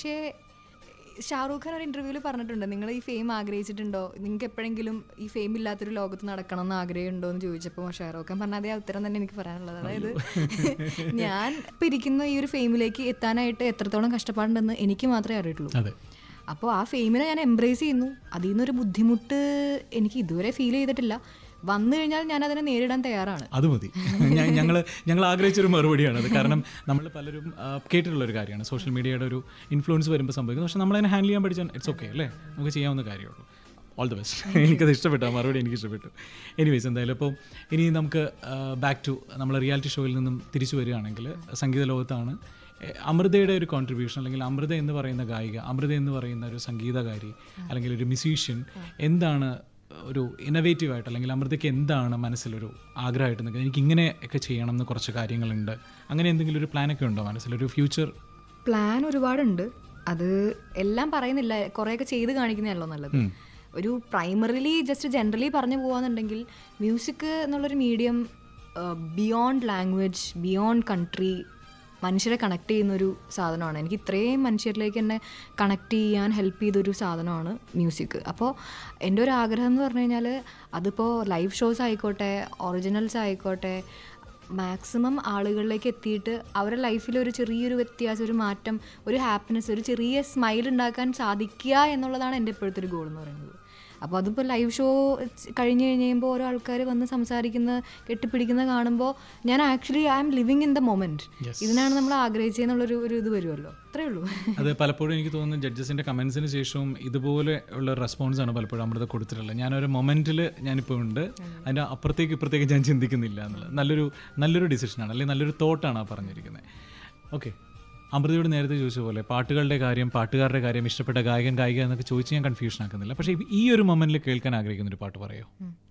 പക്ഷേ ഷാറൂഖ് ഖാൻ ഒരു ഇന്റർവ്യൂവിൽ പറഞ്ഞിട്ടുണ്ട് നിങ്ങൾ ഈ ഫെയിം ആഗ്രഹിച്ചിട്ടുണ്ടോ നിങ്ങൾക്ക് എപ്പോഴെങ്കിലും ഈ ഫെയിം ഇല്ലാത്തൊരു ലോകത്ത് നടക്കണം എന്ന് ആഗ്രഹമുണ്ടോ എന്ന് ചോദിച്ചപ്പോൾ ഷാറൂഖ് ഖാൻ പറഞ്ഞ അതേ ഉത്തരം തന്നെ എനിക്ക് പറയാനുള്ളത് അതായത് ഞാൻ ഇപ്പം ഇരിക്കുന്ന ഈ ഒരു ഫെയിമിലേക്ക് എത്താനായിട്ട് എത്രത്തോളം കഷ്ടപ്പാടുണ്ടെന്ന് എനിക്ക് മാത്രമേ അറിയിട്ടുള്ളൂ അതെ അപ്പോൾ ആ ഫെയിമിനെ ഞാൻ എംബ്രേസ് ചെയ്യുന്നു അതിൽ നിന്നൊരു ബുദ്ധിമുട്ട് എനിക്ക് ഇതുവരെ ഫീൽ ചെയ്തിട്ടില്ല വന്നു കഴിഞ്ഞാൽ ഞാൻ അതിനെ നേരിടാൻ തയ്യാറാണ് അത് മതി ഞങ്ങൾ ഞങ്ങൾ ആഗ്രഹിച്ചൊരു മറുപടിയാണ് അത് കാരണം നമ്മൾ പലരും ആ, കേട്ടിട്ടുള്ള ഒരു കാര്യമാണ് സോഷ്യൽ മീഡിയയുടെ ഒരു ഇൻഫ്ലുവൻസ് വരുമ്പോൾ സംഭവിക്കുന്നത് പക്ഷെ നമ്മളതിനെ ഹാൻഡിൽ ചെയ്യാൻ പഠിച്ചാൽ ഇറ്റ്സ് ഓക്കെ അല്ലേ നമുക്ക് ചെയ്യാവുന്ന കാര്യമുള്ളൂ ഓൾ ദി ബെസ്റ്റ് എനിക്കത് ഇഷ്ടപ്പെട്ടു ആ മറുപടി എനിക്ക് ഇഷ്ടപ്പെട്ടു എനിവേസ് എന്തായാലും അപ്പോൾ ഇനി നമുക്ക് ബാക്ക് ടു നമ്മൾ റിയാലിറ്റി ഷോയിൽ നിന്നും തിരിച്ചു വരികയാണെങ്കിൽ സംഗീത ലോകത്താണ് എ, അമൃതയുടെ ഒരു കോൺട്രിബ്യൂഷൻ അല്ലെങ്കിൽ അമൃത എന്ന് പറയുന്ന ഗായിക അമൃത എന്ന് പറയുന്ന ഒരു സംഗീതകാരി അല്ലെങ്കിൽ ഒരു മ്യൂസീഷ്യൻ എന്താണ് ഒരു ഇന്നവേറ്റീവ് ആയിട്ട് അല്ലെങ്കിൽ അമൃതയ്ക്ക് എന്താണ് മനസ്സിലൊരു ആഗ്രഹമായിട്ട് നിൽക്കുന്നത് എനിക്ക് ഇങ്ങനെ ഒക്കെ ചെയ്യണം എന്ന് കുറച്ച് കാര്യങ്ങളുണ്ട് അങ്ങനെ എന്തെങ്കിലും ഒരു പ്ലാനൊക്കെ ഉണ്ടോ മനസ്സിലൊരു ഫ്യൂച്ചർ പ്ലാൻ ഒരുപാടുണ്ട് അത് എല്ലാം പറയുന്നില്ല കുറേയൊക്കെ ചെയ്ത് കാണിക്കുന്നതല്ലോ നല്ലത് ഒരു പ്രൈമറിലി ജസ്റ്റ് ജനറലി പറഞ്ഞു പോകാന്നുണ്ടെങ്കിൽ മ്യൂസിക് എന്നുള്ളൊരു medium beyond language beyond country മനുഷ്യരെ കണക്ട് ചെയ്യുന്നൊരു സാധനമാണ് എനിക്ക് ഇത്രയും മനുഷ്യരിലേക്ക് എന്നെ കണക്ട് ചെയ്യാൻ ഹെൽപ്പ് ചെയ്തൊരു സാധനമാണ് മ്യൂസിക് അപ്പോൾ എൻ്റെ ഒരു ആഗ്രഹം എന്ന് പറഞ്ഞു കഴിഞ്ഞാൽ അതിപ്പോൾ ലൈവ് ഷോസ് ആയിക്കോട്ടെ ഒറിജിനൽസ് ആയിക്കോട്ടെ മാക്സിമം ആളുകളിലേക്ക് എത്തിയിട്ട് അവരുടെ ലൈഫിൽ ഒരു ചെറിയൊരു വ്യത്യാസം ഒരു മാറ്റം ഒരു ഹാപ്പിനെസ് ഒരു ചെറിയ സ്മൈൽ ഉണ്ടാക്കാൻ സാധിക്കുക എന്നുള്ളതാണ് എൻ്റെ ഇപ്പോഴത്തെ ഒരു ഗോൾ എന്ന് പറയുന്നത് അപ്പോൾ അതിപ്പോൾ ലൈവ് ഷോ കഴിഞ്ഞ് കഴിഞ്ഞ് കഴിയുമ്പോൾ ഓരോ ആൾക്കാർ വന്ന് സംസാരിക്കുന്ന കെട്ടിപ്പിടിക്കുന്ന കാണുമ്പോൾ ഞാൻ actually I am living in the moment ഇതിനാണ് നമ്മൾ ആഗ്രഹിച്ചതെന്നുള്ളൊരു ഒരു ഇത് വരുമല്ലോ അത്രേ ഉള്ളൂ അത് പലപ്പോഴും എനിക്ക് തോന്നുന്നു ജഡ്ജസിൻ്റെ കമൻസിന് ശേഷവും ഇതുപോലെ ഉള്ള റെസ്പോൺസ് ആണ് പലപ്പോഴും അമൃത കൊടുത്തിട്ടുള്ളത് ഞാനൊരു മൊമെൻറ്റിൽ ഞാനിപ്പോൾ ഉണ്ട് അതിൻ്റെ അപ്പുറത്തേക്ക് ഇപ്പുറത്തേക്ക് ഞാൻ ചിന്തിക്കുന്നില്ല എന്നുള്ളത് നല്ലൊരു നല്ലൊരു ഡിസിഷനാണ് അല്ലെങ്കിൽ നല്ലൊരു തോട്ടാണ് ആ പറഞ്ഞിരിക്കുന്നത് ഓക്കെ അമൃതയോട് നേരത്തെ ചോദിച്ച പോലെ പാട്ടുകളുടെ കാര്യം പാട്ടുകാരുടെ കാര്യം ഇഷ്ടപ്പെട്ട ഗായകൻ ഗായിക എന്നൊക്കെ ചോദിച്ച് ഞാൻ കൺഫ്യൂഷൻ ആക്കുന്നില്ല പക്ഷേ ഈ ഒരു മൊമെൻറ്റിൽ കേൾക്കാൻ ആഗ്രഹിക്കുന്ന ഒരു പാട്ട് പറയോ